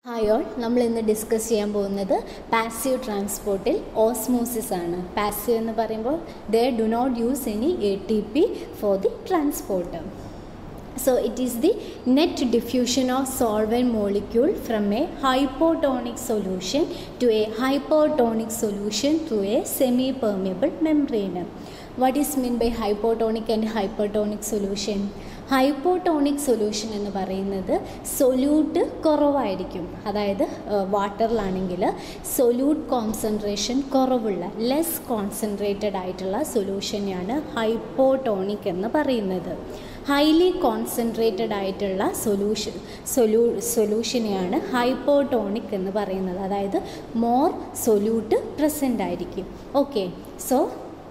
Hi all നമ്മൾ ഇന്ന് discuss ചെയ്യാൻ പോകുന്നത് പാസീവ് ട്രാൻസ്പോർട്ടിൽ ഓസ്മോസിസ് ആണ് പാസീവ് എന്ന് പറയുമ്പോൾ they do not use any A T P for the transport So it is the net diffusion of solvent molecule from a hypotonic solution to a hypertonic solution through a semi-permeable membrane. What is meant by hypotonic and hypertonic solution? Hypotonic solution എന്ന് പറയുന്നത് solute കുറവായിരിക്കും അതായത് വാട്ടറിലാണെങ്കിൽ solute concentration കുറവുള്ള less concentrated ആയിട്ടുള്ള സൊല്യൂഷനെയാണ് hypotonic എന്ന് പറയുന്നത് ഹൈലി കോൺസെൻട്രേറ്റഡ് ആയിട്ടുള്ള സൊല്യൂഷൻ സൊല്യൂ സൊല്യൂഷനെയാണ് ഹൈപ്പോട്ടോണിക് എന്ന് പറയുന്നത് അതായത് മോർ സൊല്യൂട്ട് പ്രസൻ്റ് ആയിരിക്കും ഓക്കെ സോ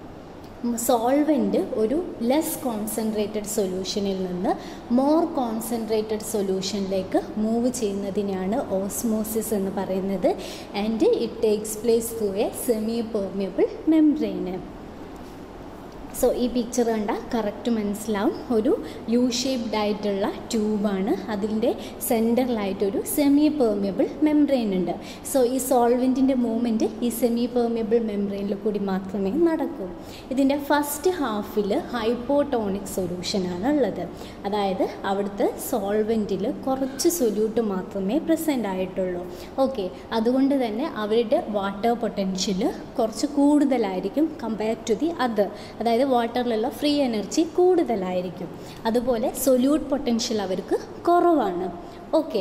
സോൾവെൻറ്റ് ഒരു ലെസ് കോൺസെൻട്രേറ്റഡ് സൊല്യൂഷനിൽ നിന്ന് മോർ കോൺസെൻട്രേറ്റഡ് സൊല്യൂഷനിലേക്ക് മൂവ് ചെയ്യുന്നതിനാണ് ഓസ്മോസിസ് എന്ന് പറയുന്നത് and it takes place through a semi permeable മെംബ്രെയിന് സോ ഈ പിക്ചർ കണ്ട കറക്റ്റ് മനസ്സിലാവും ഒരു യു ഷേപ്ഡ് ആയിട്ടുള്ള ട്യൂബാണ് അതിൻ്റെ സെൻറ്ററിലായിട്ടൊരു സെമി പെർമിയബിൾ മെംബ്രെയിൻ ഉണ്ട് സോ ഈ സോൾവെൻറ്റിൻ്റെ മൂവ്മെൻറ്റ് ഈ സെമി പെർമിയബിൾ മെംബ്രെയിനിൽ കൂടി മാത്രമേ നടക്കൂ ഇതിൻ്റെ ഫസ്റ്റ് ഹാഫിൽ ഹൈപ്പോട്ടോണിക് സൊല്യൂഷനാണ് ഉള്ളത് അതായത് അവിടുത്തെ സോൾവെൻറ്റിൽ കുറച്ച് സൊല്യൂട്ട് മാത്രമേ പ്രസൻ്റ് ആയിട്ടുള്ളൂ ഓക്കെ അതുകൊണ്ട് തന്നെ അവരുടെ വാട്ടർ പൊട്ടൻഷ്യൽ കുറച്ച് കൂടുതലായിരിക്കും കമ്പയർ ടു ദി അതർ അതായത് വാട്ടറിലുള്ള ഫ്രീ എനർജി കൂടുതലായിരിക്കും അതുപോലെ സൊല്യൂട്ട് പൊട്ടൻഷ്യൽ അവർക്ക് കുറവാണ് ഓക്കെ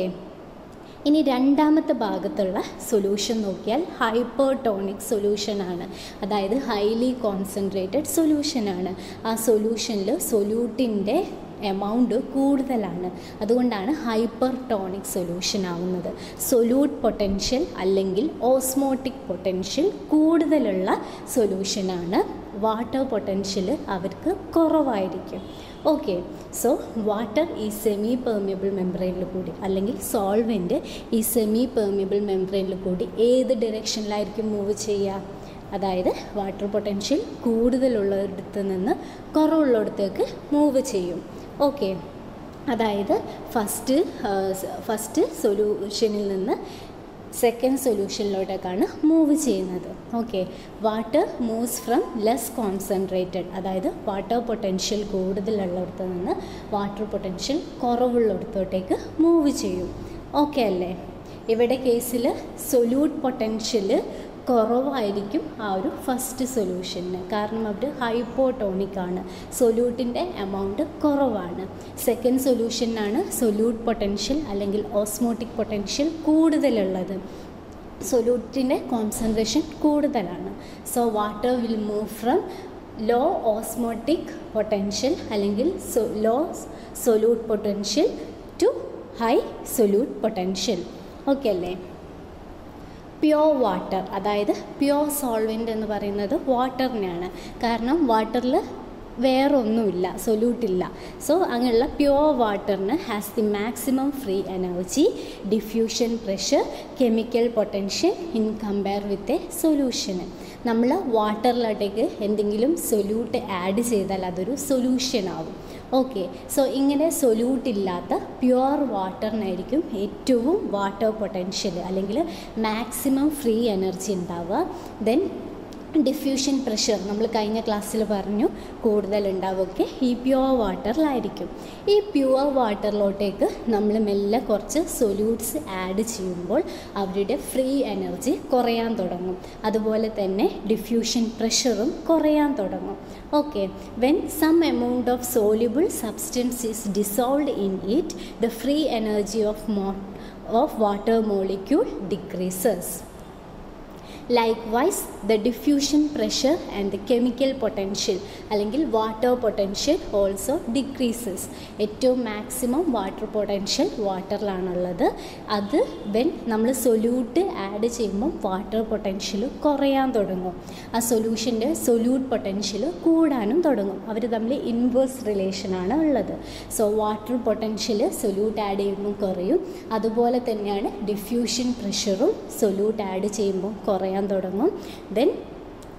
ഇനി രണ്ടാമത്തെ ഭാഗത്തുള്ള സൊല്യൂഷൻ നോക്കിയാൽ ഹൈപ്പർടോണിക് സൊല്യൂഷനാണ് അതായത് ഹൈലി കോൺസെൻട്രേറ്റഡ് സൊല്യൂഷനാണ് ആ സൊല്യൂഷനിൽ സൊല്യൂട്ടിൻ്റെ എമൗണ്ട് കൂടുതലാണ് അതുകൊണ്ടാണ് ഹൈപ്പർ ടോണിക് സൊല്യൂഷൻ ആവുന്നത് സൊല്യൂട്ട് പൊട്ടൻഷ്യൽ അല്ലെങ്കിൽ ഓസ്മോട്ടിക് പൊട്ടൻഷ്യൽ കൂടുതലുള്ള സൊല്യൂഷനാണ് വാട്ടർ പൊട്ടൻഷ്യൽ അവർക്ക് കുറവായിരിക്കും ഓക്കെ സോ വാട്ടർ ഈ സെമി പെർമിയബിൾ മെംബ്രെയിനിൽ കൂടി അല്ലെങ്കിൽ സോൾവെൻറ്റ് ഈ സെമി പെർമിയബിൾ മെംബ്രെയിനിൽ കൂടി ഏത് ഡയറക്ഷനിലായിരിക്കും മൂവ് ചെയ്യുക അതായത് വാട്ടർ പൊട്ടൻഷ്യൽ കൂടുതലുള്ളിടത്ത് നിന്ന് കുറവുള്ളിടത്തേക്ക് മൂവ് ചെയ്യും ഓക്കെ അതായത് ഫസ്റ്റ് ഫസ്റ്റ് സൊല്യൂഷനിൽ നിന്ന് സെക്കൻഡ് സൊല്യൂഷനിലോട്ടേക്കാണ് മൂവ് ചെയ്യുന്നത് okay water moves from less concentrated അതായത് വാട്ടർ പൊട്ടൻഷ്യൽ കൂടുതലുള്ളിടത്ത് നിന്ന് വാട്ടർ പൊട്ടൻഷ്യൽ കുറവുള്ളിടത്തോട്ടേക്ക് മൂവ് ചെയ്യും ഓക്കെ അല്ലേ ഇവിടെ കേസിൽ സൊല്യൂട്ട് പൊട്ടൻഷ്യൽ കുറവായിരിക്കും ആ ഒരു ഫസ്റ്റ് സൊല്യൂഷന് കാരണം അവിടെ ഹൈപ്പോട്ടോണിക് ആണ് സൊല്യൂട്ടിൻ്റെ എമൗണ്ട് കുറവാണ് സെക്കൻഡ് സൊല്യൂഷനാണ് സൊല്യൂട്ട് പൊട്ടൻഷ്യൽ അല്ലെങ്കിൽ ഓസ്മോട്ടിക് പൊട്ടൻഷ്യൽ കൂടുതലുള്ളത് സൊല്യൂട്ടിൻ്റെ കോൺസെൻട്രേഷൻ കൂടുതലാണ് so water will move from low osmotic potential അല്ലെങ്കിൽ low solute potential to high solute potential okay അല്ലേ പ്യോർ വാട്ടർ അതായത് പ്യോർ സോൾവെൻ്റ് എന്ന് പറയുന്നത് വാട്ടറിനെയാണ് കാരണം വാട്ടറിൽ വേറൊന്നുമില്ല സൊല്യൂട്ടില്ല സോ അങ്ങനെയുള്ള പ്യോർ വാട്ടറിന് has the maximum free energy diffusion pressure chemical potential in compare with a സൊല്യൂഷന് നമ്മൾ വാട്ടറിലോട്ടേക്ക് എന്തെങ്കിലും സൊല്യൂട്ട് ആഡ് ചെയ്താൽ അതൊരു സൊല്യൂഷൻ ആവും ഓക്കെ സോ ഇങ്ങനെ സൊല്യൂട്ട് ഇല്ലാത്ത പ്യുവർ വാട്ടറിനായിരിക്കും ഏറ്റവും വാട്ടർ പൊട്ടൻഷ്യൽ അല്ലെങ്കിൽ മാക്സിമം ഫ്രീ എനർജി ഉണ്ടാവുക ദെൻ ഡിഫ്യൂഷൻ പ്രഷർ നമ്മൾ കഴിഞ്ഞ ക്ലാസ്സിൽ പറഞ്ഞു കൂടുതൽ ഉണ്ടാവുമൊക്കെ ഈ പ്യുവർ വാട്ടറിലായിരിക്കും ഈ പ്യുവർ വാട്ടറിലോട്ടേക്ക് നമ്മൾ മെല്ലെ കുറച്ച് സൊല്യൂട്ട്സ് ആഡ് ചെയ്യുമ്പോൾ അവരുടെ ഫ്രീ എനർജി കുറയാൻ തുടങ്ങും അതുപോലെ തന്നെ ഡിഫ്യൂഷൻ പ്രഷറും കുറയാൻ തുടങ്ങും okay when some amount of soluble substance is dissolve in it the free energy of mo of water molecule decreases likewise the diffusion pressure and the chemical potential അല്ലെങ്കിൽ water potential also decreases ഏറ്റവും maximum water potential വാട്ടറിലാണുള്ളത് അത് when നമ്മൾ solute add ചെയ്യുമ്പം water potential കുറയാൻ തുടങ്ങും ആ സൊല്യൂഷൻ്റെ solute potential കൂടാനും തുടങ്ങും അവർ തമ്മിൽ ഇൻവേഴ്സ് റിലേഷനാണ് ഉള്ളത് so water potential solute add ചെയ്യുമ്പോൾ കുറയും അതുപോലെ തന്നെയാണ് ഡിഫ്യൂഷൻ പ്രഷറും സൊല്യൂട്ട് ആഡ് ചെയ്യുമ്പോൾ കുറയാൻ തുടങ്ങും ദെൻ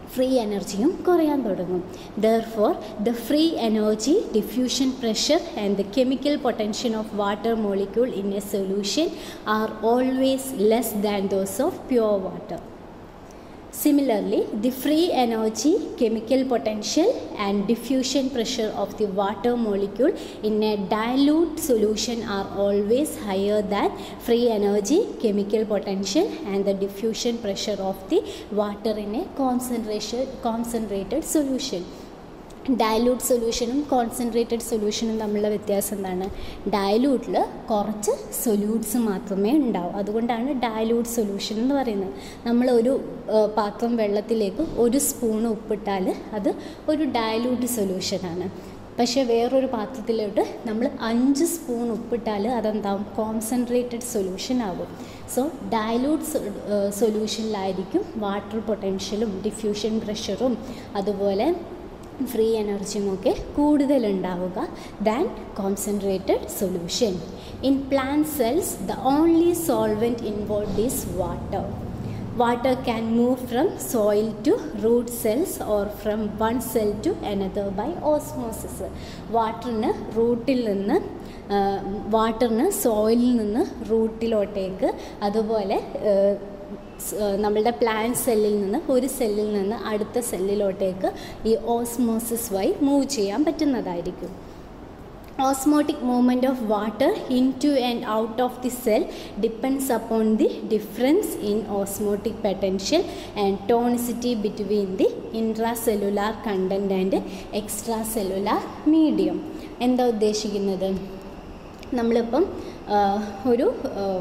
ഫ്രീ എനർജിയും കുറയാൻ തുടങ്ങും therefore the free energy diffusion pressure and the chemical potential of water molecule in a solution are always less than those of pure water Similarly, the free energy, chemical potential, and diffusion pressure of the water molecule in a dilute solution are always higher than free energy, chemical potential, and the diffusion pressure of the water in a concentration concentrated solution. Dilute സൊല്യൂഷനും concentrated സൊല്യൂഷനും തമ്മിലുള്ള വ്യത്യാസം എന്താണ് ഡയലൂട്ടിൽ കുറച്ച് solutes മാത്രമേ ഉണ്ടാവൂ അതുകൊണ്ടാണ് dilute solution എന്ന് പറയുന്നത് നമ്മൾ ഒരു പാത്രം വെള്ളത്തിലേക്ക് ഒരു സ്പൂൺ ഉപ്പിട്ടാൽ അത് ഒരു ഡയലൂട്ട് സൊല്യൂഷനാണ് പക്ഷേ വേറൊരു പാത്രത്തിലോട്ട് നമ്മൾ അഞ്ച് സ്പൂൺ ഉപ്പിട്ടാൽ അതെന്താവും കോൺസെൻട്രേറ്റഡ് സൊല്യൂഷൻ ആകും സോ ഡയലൂട്ട് സൊല്യൂഷനിലായിരിക്കും വാട്ടർ പൊട്ടൻഷ്യലും ഡിഫ്യൂഷൻ പ്രഷറും അതുപോലെ ഫ്രീ എനർജിയുമൊക്കെ കൂടുതലുണ്ടാവുക than concentrated solution in plant cells the only solvent involve is water water can move from soil to root cells or from one cell to another by osmosis വാട്ടറിന് റൂട്ടിൽ നിന്ന് വാട്ടറിന് സോയിലിൽ നിന്ന് റൂട്ടിലോട്ടേക്ക് അതുപോലെ നമ്മളുടെ പ്ലാൻ സെല്ലിൽ നിന്ന് ഒരു സെല്ലിൽ നിന്ന് അടുത്ത സെല്ലിലോട്ടേക്ക് ഈ ഓസ്മോസിസ് വഴി മൂവ് ചെയ്യാൻ പറ്റുന്നതായിരിക്കും osmotic movement of water into and out of the cell depends upon the difference in osmotic potential and tonicity between the intracellular content and extracellular medium എന്താ ഉദ്ദേശിക്കുന്നത് നമ്മളിപ്പം ഒരു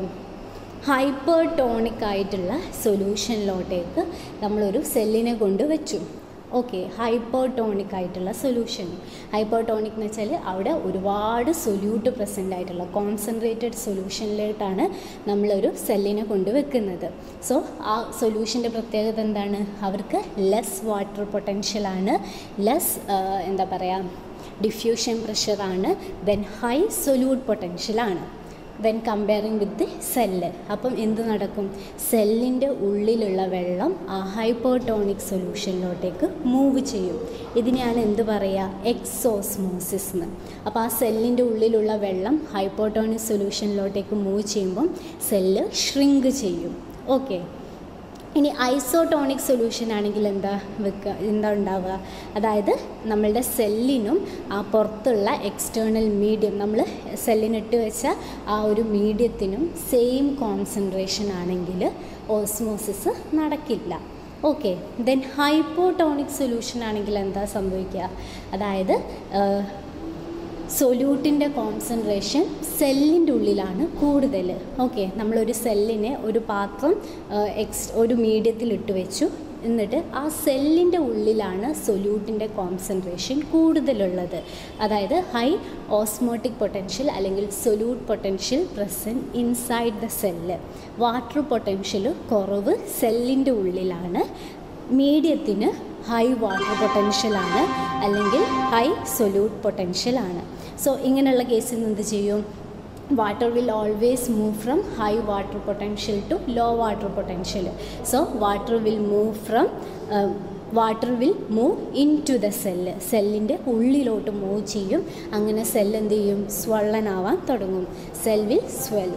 ഹൈപ്പർ ടോണിക് ആയിട്ടുള്ള സൊല്യൂഷനിലോട്ടേക്ക് നമ്മളൊരു സെല്ലിനെ കൊണ്ട് വെച്ചു ഓക്കെ ഹൈപ്പർ ടോണിക് ആയിട്ടുള്ള സൊല്യൂഷൻ ഹൈപ്പർ ടോണിക് എന്ന് വെച്ചാൽ അവിടെ ഒരുപാട് സൊല്യൂട്ട് പ്രസൻ്റ് ആയിട്ടുള്ള കോൺസെൻട്രേറ്റഡ് സൊല്യൂഷനിലോട്ടാണ് നമ്മളൊരു സെല്ലിനെ കൊണ്ട് വെക്കുന്നത് സോ ആ സൊല്യൂഷൻ്റെ പ്രത്യേകത എന്താണ് അവർക്ക് ലെസ് വാട്ടർ പൊട്ടൻഷ്യലാണ് ലെസ് എന്താ പറയുക ഡിഫ്യൂഷൻ പ്രഷറാണ് ദെൻ ഹൈ സൊല്യൂട്ട് പൊട്ടൻഷ്യലാണ് വെൻ കമ്പയറിങ് വിത്ത് സെല്ല് അപ്പം എന്ത് നടക്കും സെല്ലിൻ്റെ ഉള്ളിലുള്ള വെള്ളം ആ ഹൈപ്പോട്ടോണിക് സൊല്യൂഷനിലോട്ടേക്ക് മൂവ് ചെയ്യും ഇതിനെയാണ് എന്ത് പറയുക എക്സോസ്മോസിസ് എന്ന് അപ്പോൾ ആ സെല്ലിൻ്റെ ഉള്ളിലുള്ള വെള്ളം ഹൈപ്പോട്ടോണിക് സൊല്യൂഷനിലോട്ടേക്ക് മൂവ് ചെയ്യുമ്പം സെല്ല് ഷ്രിങ്ക് ചെയ്യും ഓക്കെ ഇനി ഐസോട്ടോണിക് സൊല്യൂഷൻ ആണെങ്കിൽ എന്താ വെക്കുക എന്താ ഉണ്ടാവുക അതായത് നമ്മളുടെ സെല്ലിനും ആ പുറത്തുള്ള എക്സ്റ്റേണൽ മീഡിയം നമ്മൾ സെല്ലിനിട്ട് വെച്ച ആ ഒരു മീഡിയത്തിനും സെയിം കോൺസെൻട്രേഷൻ ആണെങ്കിൽ ഓസ്മോസിസ് നടക്കില്ല ഓക്കെ ദെൻ ഹൈപ്പോട്ടോണിക് സൊല്യൂഷൻ ആണെങ്കിൽ എന്താ സംഭവിക്കുക അതായത് സൊല്യൂട്ടിൻ്റെ കോൺസെൻട്രേഷൻ സെല്ലിൻ്റെ ഉള്ളിലാണ് കൂടുതൽ ഓക്കെ നമ്മളൊരു സെല്ലിനെ ഒരു പാത്രം എക്സ് ഒരു മീഡിയത്തിൽ ഇട്ട് വെച്ചു എന്നിട്ട് ആ സെല്ലിൻ്റെ ഉള്ളിലാണ് സൊല്യൂട്ടിൻ്റെ കോൺസെൻട്രേഷൻ കൂടുതലുള്ളത് അതായത് ഹൈ ഓസ്മോട്ടിക് പൊട്ടൻഷ്യൽ അല്ലെങ്കിൽ solute potential present inside the cell water potential കുറവ് സെല്ലിൻ്റെ ഉള്ളിലാണ് മീഡിയത്തിന് ഹൈ വാട്ടർ പൊട്ടൻഷ്യലാണ് അല്ലെങ്കിൽ ഹൈ സൊല്യൂട്ട് പൊട്ടൻഷ്യലാണ് സോ ഇങ്ങനെയുള്ള കേസിൽ എന്ത് ചെയ്യും water will always move from high water potential to low water potential so water will move from water will move into the cell സെല്ലിൻ്റെ ഉള്ളിലോട്ട് മൂവ് ചെയ്യും അങ്ങനെ സെൽ എന്ത് ചെയ്യും സ്വള്ളനാവാൻ തുടങ്ങും cell will swell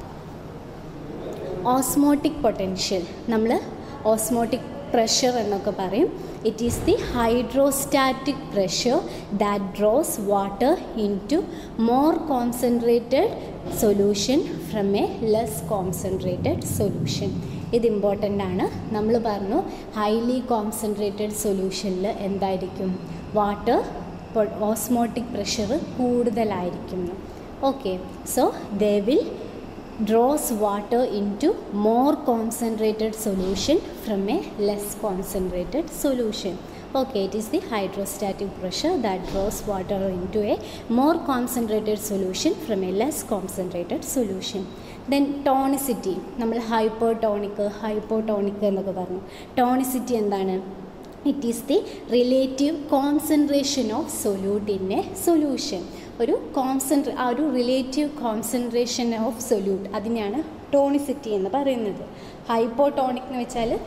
osmotic potential നമ്മൾ osmotic pressure എന്നൊക്കെ പറയും it is the hydrostatic pressure that draws water into more concentrated solution from a less concentrated solution ഇത് ഇമ്പോർട്ടൻ്റ് ആണ് നമ്മൾ പറഞ്ഞു ഹൈലി കോൺസെൻട്രേറ്റഡ് സൊല്യൂഷനിൽ എന്തായിരിക്കും വാട്ടർ ഓസ്മോട്ടിക് പ്രഷർ കൂടുതലായിരിക്കും okay so they will draws water into more concentrated solution from a less concentrated solution okay it is the hydrostatic pressure that draws water into a more concentrated solution from a less concentrated solution then tonicity നമ്മൾ hypertonic hypotonic എന്നൊക്കെ പറഞ്ഞു tonicity എന്താണ് it is the relative concentration of solute in a solution ഒരു കോൺസെൻട്രേ ആ ഒരു relative concentration of solute അതിനെയാണ് tonicity എന്ന് പറയുന്നത് ഹൈപ്പോടോണിക് എന്ന് വെച്ചാൽ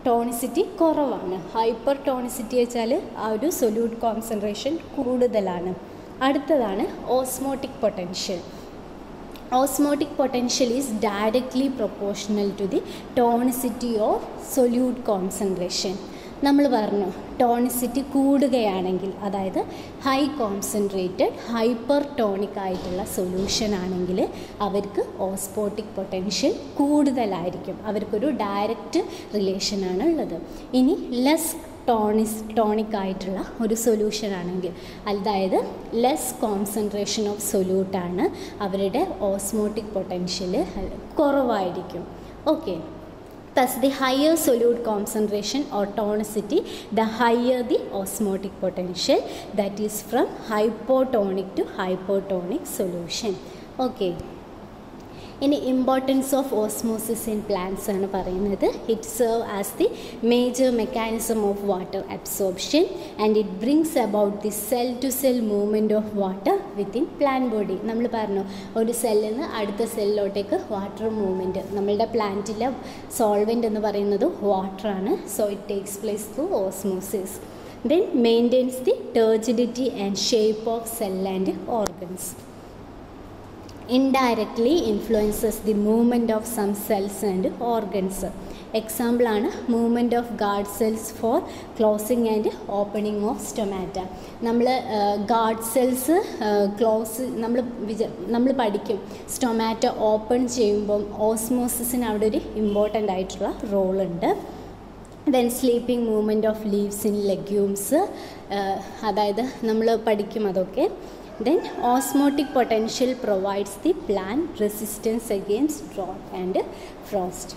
ടോണിസിറ്റി കുറവാണ് ഹൈപ്പർ ടോണിസിറ്റി വെച്ചാൽ ആ ഒരു സൊല്യൂട്ട് കോൺസെൻട്രേഷൻ കൂടുതലാണ് അടുത്തതാണ് osmotic potential osmotic potential is directly proportional to the tonicity of solute concentration നമ്മൾ പറഞ്ഞു ടോണിസിറ്റി കൂടുകയാണെങ്കിൽ അതായത് ഹൈ കോൺസെൻട്രേറ്റഡ് ഹൈപ്പർ ടോണിക് ആയിട്ടുള്ള സൊല്യൂഷൻ ആണെങ്കിൽ അവർക്ക് ഓസ്പോട്ടിക് പൊട്ടൻഷ്യൽ കൂടുതലായിരിക്കും അവർക്കൊരു ഡയറക്റ്റ് റിലേഷനാണ് ഉള്ളത് ഇനി ലെസ് ടോണിസ് ടോണിക് ആയിട്ടുള്ള ഒരു സൊല്യൂഷൻ ആണെങ്കിൽ അതായത് ലെസ് കോൺസെൻട്രേഷൻ ഓഫ് സൊല്യൂട്ടാണ് അവരുടെ ഓസ്മോട്ടിക് പൊട്ടൻഷ്യൽ കുറവായിരിക്കും okay Thus, the higher solute concentration or tonicity, the higher the osmotic potential, that is from hypotonic to hypertonic solution. Okay. ഇനി importance of osmosis in plants ആണ് പറയുന്നത് it serve as the major mechanism of water absorption and it brings about the cell to cell movement of water within plant body നമ്മൾ പറഞ്ഞു ഒരു സെല്ലിൽ നിന്ന് അടുത്ത സെല്ലിലോട്ടേക്ക് water movement നമ്മളുടെ പ്ലാന്റിലെ സോൾവെൻ്റ് എന്ന് പറയുന്നത് വാട്ടറാണ് so it takes place through osmosis then maintains the turgidity and shape of cell and organs indirectly influences the movement of some cells and organs എക്സാമ്പിളാണ് movement of guard cells for closing and opening of stomata നമ്മൾ guard cells close നമ്മൾ വിച നമ്മൾ പഠിക്കും സ്റ്റൊമാറ്റോ open ചെയ്യുമ്പം ഓസ്മോസിസിന് അവിടെ ഒരു important ആയിട്ടുള്ള റോളുണ്ട് then sleeping movement of leaves in legumes അതായത് നമ്മൾ പഠിക്കും അതൊക്കെ then osmotic potential provides the plant resistance against drought and frost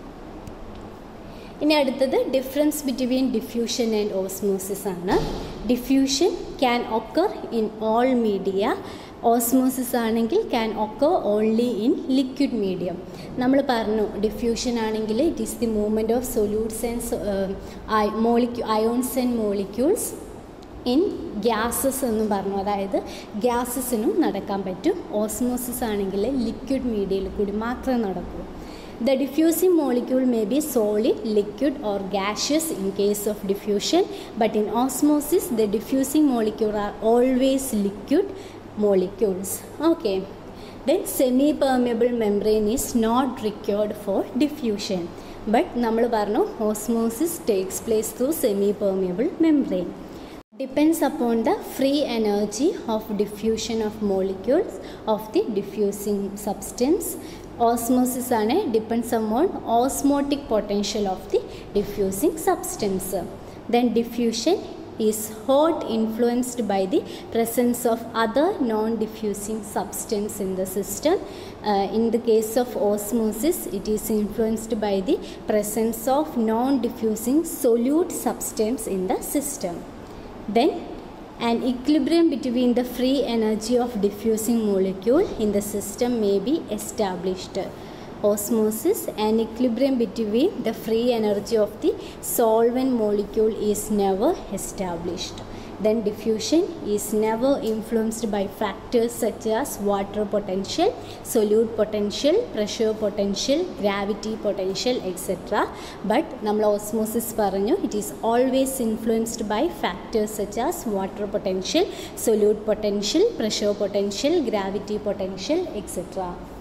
ഇനി അടുത്തത് difference between diffusion and osmosis ആണ് diffusion can occur in all media osmosis ആണെങ്കിൽ can occur only in liquid medium നമ്മൾ പറഞ്ഞു ഡിഫ്യൂഷൻ ആണെങ്കിൽ it is the movement of solutes and molecule ions and molecules in gases എന്നും പറഞ്ഞു അതായത് ഗ്യാസസിനും നടക്കാൻ പറ്റും ഓസ്മോസിസ് ആണെങ്കിൽ ലിക്വിഡ് മീഡിയയിൽ കൂടി മാത്രമേ നടക്കൂ the diffusing molecule may be solid liquid or gaseous in case of diffusion but in osmosis the diffusing molecule are always liquid molecules okay then semi permeable membrane is not required for diffusion but നമ്മൾ പറഞ്ഞു osmosis takes place through semi permeable membrane depends upon the free energy of diffusion of molecules of the diffusing substance osmosis ആണ് depends upon osmotic potential of the diffusing substance then diffusion is hot influenced by the presence of other non-diffusing substance in the system uh, in the case of osmosis it is influenced by the presence of non-diffusing solute substance in the system then an equilibrium between the free energy of diffusing molecule in the system may be established osmosis an equilibrium between the free energy of the solvent molecule is never established then diffusion is never influenced by factors such as water potential solute potential pressure potential gravity potential etc but നമ്മൾ osmosis പറഞ്ഞു it is always influenced by factors such as water potential solute potential pressure potential gravity potential etcetera